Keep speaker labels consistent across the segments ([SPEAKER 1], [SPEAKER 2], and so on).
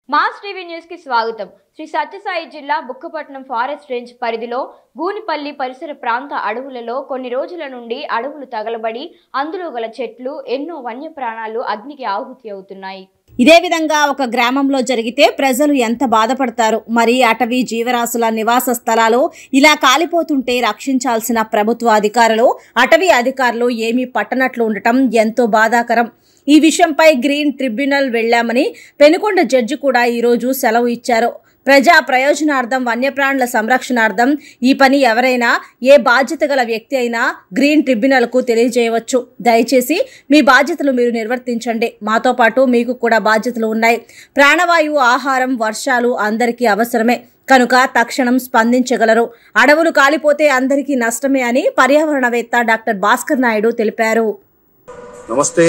[SPEAKER 1] mass TV news కి స్వాగతం శ్రీ సత్యసాయి జిల్లా బుక్కపట్నం ఫారెస్ట్ రేంజ్ పరిధిలో గూనిపల్లి పరిసర ప్రాంత అడవులలో కొన్ని రోజుల నుండి అడవులు తగలబడి అందులో గల చెట్లు ఎన్నో వన్యప్రాణాలు అగ్నికి ఆహుతి అవుతున్నాయి
[SPEAKER 2] ఇదే విధంగా ఒక గ్రామంలో జరిగితే ప్రజలు ఎంత బాధపడతారు మరి అటవీ జీవరాశుల నివాస స్థలాలు ఇలా కాలిపోతుంటే రక్షించాల్సిన ప్రభుత్వ అధికారులు అటవీ అధికారులు ఏమీ పట్టనట్లు ఉండటం ఎంతో బాధాకరం ఈ విషయంపై గ్రీన్ ట్రిబ్యునల్ వెళ్లామని పెనుకొండ జడ్జి కూడా ఈరోజు సెలవు ఇచ్చారు ప్రజా ప్రయోజనార్థం వన్యప్రాణుల సంరక్షణార్థం ఈ పని ఎవరైనా ఏ బాధ్యత గల వ్యక్తి అయినా గ్రీన్ ట్రిబ్యునల్కు తెలియజేయవచ్చు దయచేసి మీ బాధ్యతలు మీరు నిర్వర్తించండి మాతో పాటు మీకు కూడా బాధ్యతలు ఉన్నాయి ప్రాణవాయువు ఆహారం వర్షాలు అందరికీ అవసరమే కనుక తక్షణం స్పందించగలరు అడవులు కాలిపోతే అందరికీ నష్టమే అని పర్యావరణవేత్త డాక్టర్ భాస్కర్ నాయుడు తెలిపారు
[SPEAKER 3] నమస్తే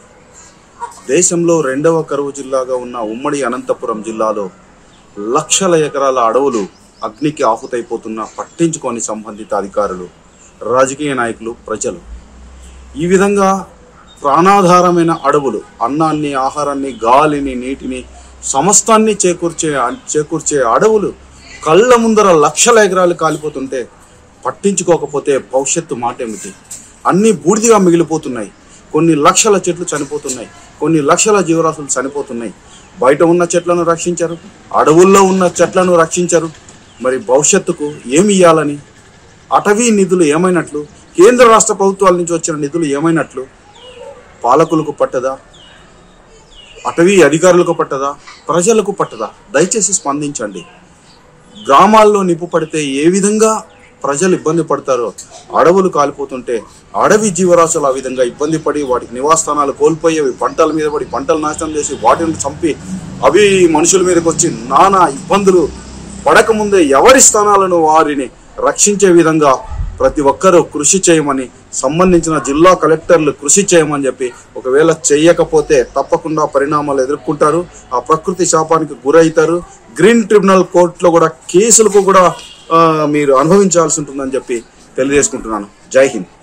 [SPEAKER 3] దేశంలో రెండవ కరువు జిల్లాగా ఉన్న ఉమ్మడి అనంతపురం జిల్లాలో లక్షల ఎకరాల అడవులు అగ్నికి ఆహుతైపోతున్న పట్టించుకోని సంబంధిత అధికారులు రాజకీయ నాయకులు ప్రజలు ఈ విధంగా ప్రాణాధారమైన అడవులు అన్నాన్ని ఆహారాన్ని గాలిని నీటిని సమస్తాన్ని చేకూర్చే చేకూర్చే అడవులు కళ్ళ ముందర లక్షల ఎకరాలు కాలిపోతుంటే పట్టించుకోకపోతే భవిష్యత్తు మాట ఏమిటి అన్నీ బూడిదిగా మిగిలిపోతున్నాయి కొన్ని లక్షల చెట్లు చనిపోతున్నాయి కొన్ని లక్షల జీవరాశులు చనిపోతున్నాయి బయట ఉన్న చెట్లను రక్షించరు అడవుల్లో ఉన్న చెట్లను రక్షించరు మరి భవిష్యత్తుకు ఏమి ఇవ్వాలని అటవీ నిధులు ఏమైనట్లు కేంద్ర రాష్ట్ర ప్రభుత్వాల నుంచి వచ్చిన నిధులు ఏమైనట్లు పాలకులకు పట్టదా అటవీ అధికారులకు పట్టదా ప్రజలకు పట్టదా దయచేసి స్పందించండి గ్రామాల్లో నిప్పు పడితే ఏ విధంగా ప్రజలు ఇబ్బంది పడతారో అడవులు కాలిపోతుంటే అడవి జీవరాశులు ఆ విధంగా ఇబ్బంది పడి వాటికి నివాసస్థానాలు కోల్పోయేవి పంటల మీద పడి పంటలు నాశనం చేసి వాటిని చంపి అవి మనుషుల మీదకి వచ్చి నానా ఇబ్బందులు పడకముందే ఎవరి స్థానాలను వారిని రక్షించే విధంగా ప్రతి ఒక్కరూ కృషి చేయమని సంబంధించిన జిల్లా కలెక్టర్లు కృషి చేయమని చెప్పి ఒకవేళ చేయకపోతే తప్పకుండా పరిణామాలు ఎదుర్కొంటారు ఆ ప్రకృతి శాపానికి గురవుతారు గ్రీన్ ట్రిబ్యునల్ కోర్టులో కూడా కేసులకు కూడా ఆ, మీరు అనుభవించాల్సి ఉంటుందని చెప్పి తెలియజేసుకుంటున్నాను జై హింద్